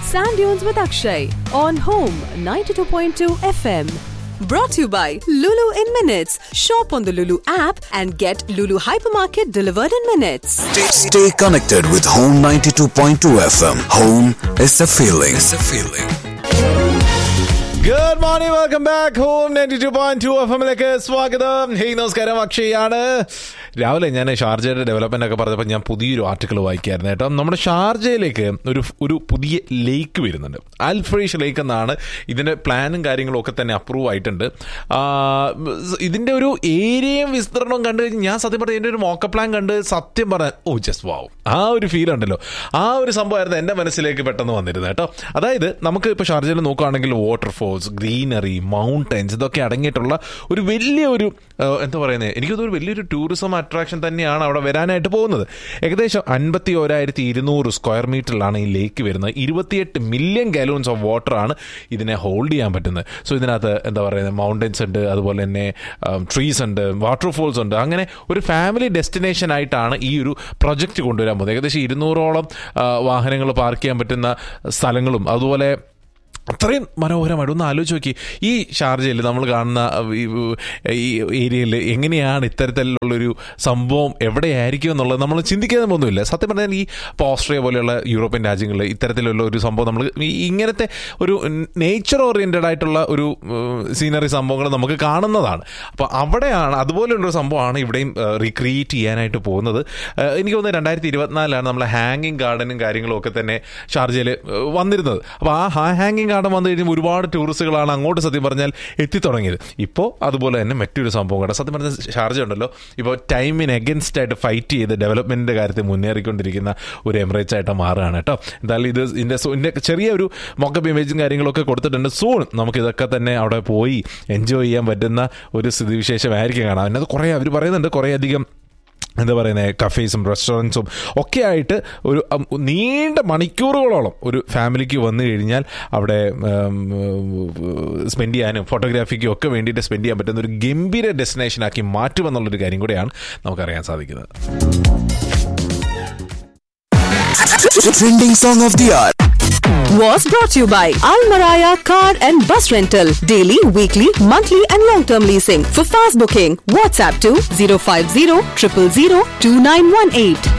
Sand Dunes with Akshay on Home 92.2 FM. Brought to you by Lulu in Minutes. Shop on the Lulu app and get Lulu Hypermarket delivered in minutes. Stay, stay connected with Home 92.2 FM. Home is a feeling. It's a feeling. Good morning welcome back home ninety two point two F എമ്മിലേക്ക് സ്വാഗതം hey നമസ്കാരം അക്ഷയാണ് രാവിലെ ഞാൻ ഷാർജയുടെ development ഒക്കെ പറഞ്ഞപ്പോൾ ഞാൻ പുതിയൊരു article വായിക്കായിരുന്നു കേട്ടോ നമ്മുടെ ഷാർജയിലേക്ക് ഒരു ഒരു പുതിയ ലേക്ക് വരുന്നുണ്ട് അൽഫ്രേഷ് ലേക്ക് എന്നാണ് ഇതിന്റെ പ്ലാനും കാര്യങ്ങളും ഒക്കെ തന്നെ അപ്രൂവ് ആയിട്ടുണ്ട് ആ, ഇതിന്റെ ഒരു ഏരിയയും വിസ്തൃണവും കണ്ടു കഴിഞ്ഞ് ഞാൻ സത്യം പറഞ്ഞ ഇതിന്റെ ഒരു മോക്ക പ്ലാൻ കണ്ട് സത്യം പറഞ്ഞ ഓ ജസ്റ്റ് വാവും ആ ഒരു ഫീൽ ഉണ്ടല്ലോ ആ ഒരു സംഭവമായിരുന്നു എൻ്റെ മനസ്സിലേക്ക് പെട്ടെന്ന് വന്നിരുന്നത് കേട്ടോ അതായത് നമുക്ക് ഇപ്പോൾ ഷാർജയിൽ നോക്കുകയാണെങ്കിൽ വാട്ടർഫോൾസ് ഗ്രീനറി മൗണ്ടൻസ് ഇതൊക്കെ അടങ്ങിയിട്ടുള്ള ഒരു വലിയ ഒരു ആ, എന്താ പറയുന്നത് എനിക്കതൊരു വലിയൊരു ടൂറിസം അട്രാക്ഷൻ തന്നെയാണ് അവിടെ വരാനായിട്ട് പോകുന്നത് ഏകദേശം അൻപത്തി ഓരായിരത്തി ഇരുന്നൂറ് സ്ക്വയർ മീറ്ററിലാണ് ഈ ലേക്ക് വരുന്നത് ഇരുപത്തിയെട്ട് മില്യൺ ഗാലോൺസ് ഓഫ് വാട്ടർ ആണ് ഇതിനെ ഹോൾഡ് ചെയ്യാൻ പറ്റുന്നത് സോ ഇതിനകത്ത് എന്താ പറയുന്നത് മൗണ്ടൻസ് ഉണ്ട് അതുപോലെ തന്നെ ട്രീസ് ഉണ്ട് വാട്ടർഫോൾസ് ഉണ്ട് അങ്ങനെ ഒരു ഫാമിലി ഡെസ്റ്റിനേഷൻ ആയിട്ടാണ് ഈ ഒരു പ്രൊജക്റ്റ് കൊണ്ടുവരാൻ പോകുന്നത് ഏകദേശം ഇരുന്നൂറോളം വാഹനങ്ങൾ പാർക്ക് ചെയ്യാൻ പറ്റുന്ന സ്ഥലങ്ങളും അതുപോലെ അത്രയും മനോഹരമായിട്ട് ഒന്ന് ആലോചിച്ച് നോക്കി ഈ ഷാർജയിൽ നമ്മൾ കാണുന്ന ഈ ഈ ഏരിയയിൽ എങ്ങനെയാണ് ഇത്തരത്തിലുള്ളൊരു സംഭവം എവിടെയായിരിക്കും എന്നുള്ളത് നമ്മൾ ചിന്തിക്കാൻ ഒന്നുമില്ല സത്യം പറഞ്ഞാൽ ഈ ഇപ്പോൾ ഓസ്ട്രേലിയ പോലെയുള്ള യൂറോപ്യൻ രാജ്യങ്ങളിൽ ഇത്തരത്തിലുള്ള ഒരു സംഭവം നമ്മൾ ഈ ഇങ്ങനത്തെ ഒരു നേച്ചർ ഓറിയൻറ്റഡ് ആയിട്ടുള്ള ഒരു സീനറി സംഭവങ്ങൾ നമുക്ക് കാണുന്നതാണ് അപ്പോൾ അവിടെയാണ് അതുപോലെയുള്ളൊരു സംഭവമാണ് ഇവിടെയും റീക്രിയേറ്റ് ചെയ്യാനായിട്ട് പോകുന്നത് ഏഹ് എനിക്ക് തോന്നുന്നത് രണ്ടായിരത്തി ഇരുപത്തിനാലിലാണ് നമ്മളെ ഹാങ്ങിങ് ഗാർഡനും കാര്യങ്ങളും ഒക്കെ തന്നെ ഷാർജയിൽ വന്നിരുന്നത് അപ്പോൾ ആ ഹാങ്ങിങ് ഗാർഡൻ വന്നു കഴിയുമ്പോൾ ഒരുപാട് ടൂറിസ്റ്റുകളാണ് അങ്ങോട്ട് സത്യം പറഞ്ഞാൽ എത്തിത്തുടങ്ങിയത് ഇപ്പോൾ അതുപോലെ തന്നെ മറ്റൊരു സംഭവം കൂടെ സത്യം പറഞ്ഞാൽ ഷാർജ ഉണ്ടല്ലോ ഇപ്പോൾ ടൈമിന് എഗൻസ്റ്റ് ആയിട്ട് ഫൈറ്റ് ചെയ്ത് ഡെവലപ്മെൻറ്റിൻ്റെ കാര്യത്തിൽ മുന്നേറിക്കൊണ്ടിരിക്കുന്ന ഒരു എമിറേറ്റ്സ് ആയിട്ട് മാറുകയാണ് കേട്ടോ എന്തായാലും ഇത് ഇതിൻ്റെ ഇതിൻ്റെ ചെറിയ ഒരു മോക്കപ്പ് ഇമേജും കാര്യങ്ങളൊക്കെ കൊടുത്തിട്ടുണ്ട് സൂൺ നമുക്ക് ഇതൊക്കെ തന്നെ അവിടെ പോയി എൻജോയ് ചെയ്യാൻ പറ്റുന്ന ഒരു സ്ഥിതിവിശേഷമായിരിക്കും കാണാം അതിനകത്ത് കുറേ അവർ പറയുന്നുണ്ട് കുറേ അധികം എന്താ പറയുന്നത് കഫേസും റെസ്റ്റോറൻറ്റ്സും ഒക്കെ ആയിട്ട് ഒരു ഉം, നീണ്ട മണിക്കൂറുകളോളം ഒരു ഫാമിലിക്ക് വന്നു കഴിഞ്ഞാൽ അവിടെ സ്പെൻഡ് ചെയ്യാനും ഫോട്ടോഗ്രാഫിക്കും ഒക്കെ വേണ്ടിയിട്ട് സ്പെൻഡ് ചെയ്യാൻ പറ്റുന്ന ഒരു ഗംഭീര ഡെസ്റ്റിനേഷനാക്കി മാറ്റുമെന്നുള്ളൊരു കാര്യം കൂടെയാണ് നമുക്കറിയാൻ സാധിക്കുന്നത് Trending song of the hour. Was brought to you by Al Maraya Car and Bus Rental. Daily, weekly, monthly, and long term leasing. For fast booking, WhatsApp to 050 000 2918.